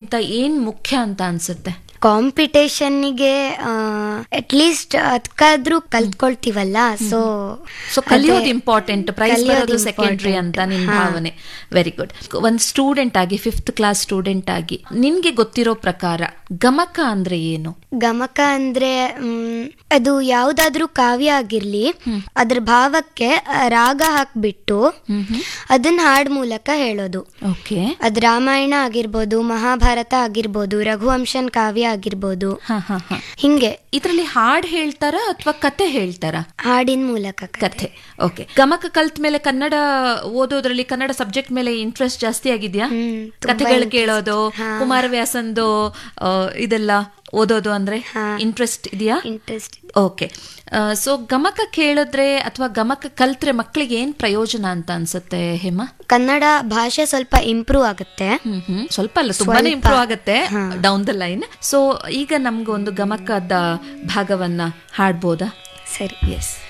ಕಾಂಪಿಟೇಷನ್ಗಿಂತ ಏನ್ ಮುಖ್ಯ ಅಂತ ಅನ್ಸುತ್ತೆ ಕಾಂಪಿಟೇಷನ್ನಿಗೆ ಅಟ್ಲೀಸ್ಟ್ ಅದಕ್ಕಾದ್ರೂ ಕಲ್ತ್ಕೊಳ್ತೀವಲ್ಲ ಸೊ ಸೊ ಕಲಿಯೋದು ಇಂಪಾರ್ಟೆಂಟ್ ಪ್ರೈಸ್ ಬರೋದು ಸೆಕೆಂಡ್ರಿ ಅಂತ ನಿನ್ ಭಾವನೆ ವೆರಿ ಗುಡ್ ಒಂದ್ ಸ್ಟೂಡೆಂಟ್ ಆಗಿ ಫಿಫ್ತ್ ಕ್ಲಾಸ್ ಸ್ಟೂಡೆಂಟ್ ಆಗಿ ನಿನ್ಗೆ ಗೊತ್ತಿರೋ ಪ್ರಕಾರ ಗಮಕ ಅಂದ್ರೆ ಏನು ಗಮಕ ಅಂದ್ರೆ ಮ್, ಅದು ಯಾವ್ದಾದ್ರೂ ಕಾವ್ಯ ಆಗಿರ್ಲಿ ಅದ್ರ ಭಾವಕ್ಕೆ ಆ, ರಾಗ ಹಾಕ್ಬಿಟ್ಟು ಅದನ್ನ ಹಾಡ್ ಮೂಲಕ ಹೇಳೋದು ಓಕೆ ಅದ್ ರಾಮಾಯಣ ಆಗಿರ್ಬೋದು ಮಹಾಭಾರತ ಆಗಿರ್ಬೋದು ರಘುವಂಶನ್ ಕಾವ್ಯ ಆಗಿರ್ಬೋದು ಹಾ ಹಾ ಹಾ ಹಿಂಗೆ ಇದ್ರಲ್ಲಿ ಹಾಡ್ ಹೇಳ್ತಾರ ಅಥವಾ ಕತೆ ಹೇಳ್ತಾರ ಹಾಡಿನ ಮೂಲಕ ಕಥೆ. ಕಥೆ ಓಕೆ ಗಮಕ ಕಲ್ತ್ ಮೇಲೆ ಕನ್ನಡ ಓದೋದ್ರಲ್ಲಿ ಕನ್ನಡ ಸಬ್ಜೆಕ್ಟ್ ಮೇಲೆ ಇಂಟ್ರೆಸ್ಟ್ ಜಾಸ್ತಿ ಆಗಿದ್ಯಾ ಹ್ಮ್, ತುಂಬಾ ಕಥೆಗಳು interest. ಕೇಳೋದು ಕುಮಾರವ್ಯಾಸಂದು ಆ, ಇದೆಲ್ಲ ಓದೋದು ಅಂದ್ರೆ ಇಂಟ್ರೆಸ್ಟ್ ಇದೆಯಾ ಇಂಟ್ರೆಸ್ಟ್ ಓಕೆ ಸೊ ಗಮಕ ಕೇಳಿದ್ರೆ ಅಥವಾ ಗಮಕ ಕಲ್ತ್ರೆ ಮಕ್ಕಳಿಗೆ ಏನ್ ಪ್ರಯೋಜನ ಅಂತ ಅನ್ಸುತ್ತೆ ಹೇಮ ಕನ್ನಡ ಭಾಷೆ ಸ್ವಲ್ಪ ಇಂಪ್ರೂವ್ ಆಗುತ್ತೆ ಹ್ಮ್ ಹ್ಮ್ ಸ್ವಲ್ಪ ಅಲ್ಲ ತುಂಬಾನೇ ಇಂಪ್ರೂವ್ ಆಗುತ್ತೆ ಡೌನ್ ದ ಲೈನ್ ಸೊ ಈಗ ನಮ್ಗೆ ಒಂದು ಗಮಕದ ಭಾಗವನ್ನ ಹಾಡ್ಬೋದಾ ಸರಿ ಎಸ್